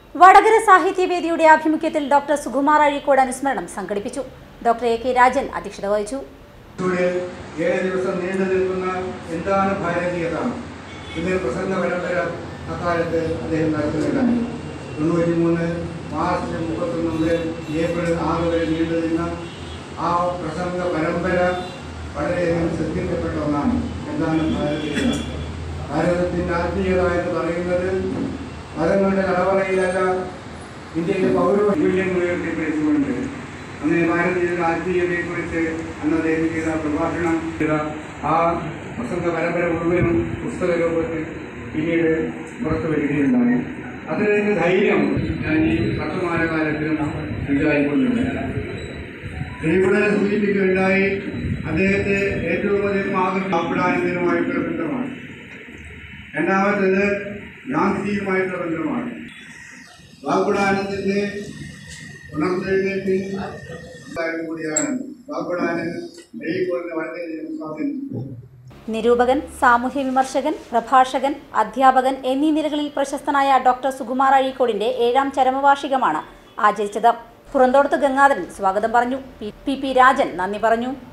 വടകര സാഹിത്യവേദിയുടെ ആഭിമുഖ്യത്തിൽ ഡോക്ടർ സുകുമാർ അഴീക്കോട് അനുസ്മരണം സംഘടിപ്പിച്ചു ഡോക്ടർ എ കെ രാജൻ അധ്യക്ഷത വഹിച്ചു ഇവിടെ ഏഴ് ദിവസം നീണ്ടു നിൽക്കുന്ന എന്താണ് ഭാരതീയത എന്നൊരു പ്രസംഗ പരമ്പര അക്കാലത്ത് അദ്ദേഹം നടത്തുകയുണ്ടായി തൊണ്ണൂറ്റി മൂന്ന് മാർച്ച് മുപ്പത്തൊന്ന് മുതൽ ഏപ്രിൽ ആറ് വരെ നീണ്ടു നിന്ന ആ പ്രസംഗ പരമ്പര വളരെയധികം ശ്രദ്ധിക്കപ്പെട്ട ഒന്നാണ് എന്താണ് ഭാരതീയത ഭാരതത്തിൻ്റെ ആത്മീയത എന്ന് പറയുന്നത് മതങ്ങളുടെ കടവറയിലല്ല ഇന്ത്യയിലെ പൗര മൂല്യം ഉയർത്തിപ്പിടിച്ചുകൊണ്ട് അങ്ങനെ ഭാരതീയരുടെ ആത്മീയതയെക്കുറിച്ച് അന്ന് അദ്ദേഹം ചെയ്ത പ്രഭാഷണം ചെയ്ത ആ പ്രസംഗ പരമ്പര മുഴുവനും പുസ്തക രൂപത്തിൽ പിന്നീട് പുറത്തു വരികയുണ്ടായി അതിന് ധൈര്യം ഞാൻ ഈ വർത്തമാനകാലത്തിലും വിചാരിക്കുന്നുണ്ട് ഇവിടെ സൂചിപ്പിക്കുകയുണ്ടായി അദ്ദേഹത്തെ ഏറ്റവും അധികം ആകർഷിക്കപ്പെടാനുമായിട്ടുള്ള ബന്ധമാണ് രണ്ടാമത്തേത് ഗാന്ധിജിയുമായിട്ടുള്ള ബന്ധമാണ് വാക്കുടാനന്ദന്റെ ഉണർത്തെഴുന്നേറ്റിൽ കാര്യം കൂടിയാണ് വാക്കുടാനൻ നെയ്ക്കൊന്ന് വളരെയധികം സ്വാധീനിച്ചു നിരൂപകൻ സാമൂഹ്യ വിമർശകൻ പ്രഭാഷകൻ അധ്യാപകൻ എന്നീ നിലകളിൽ പ്രശസ്തനായ ഡോക്ടർ സുകുമാർ അഴീക്കോടിന്റെ ഏഴാം ചരമവാർഷികമാണ് ആചരിച്ചത് പുറന്തോടത്ത് ഗംഗാധരൻ സ്വാഗതം പറഞ്ഞു പി- പി പി രാജൻ നന്ദി പറഞ്ഞു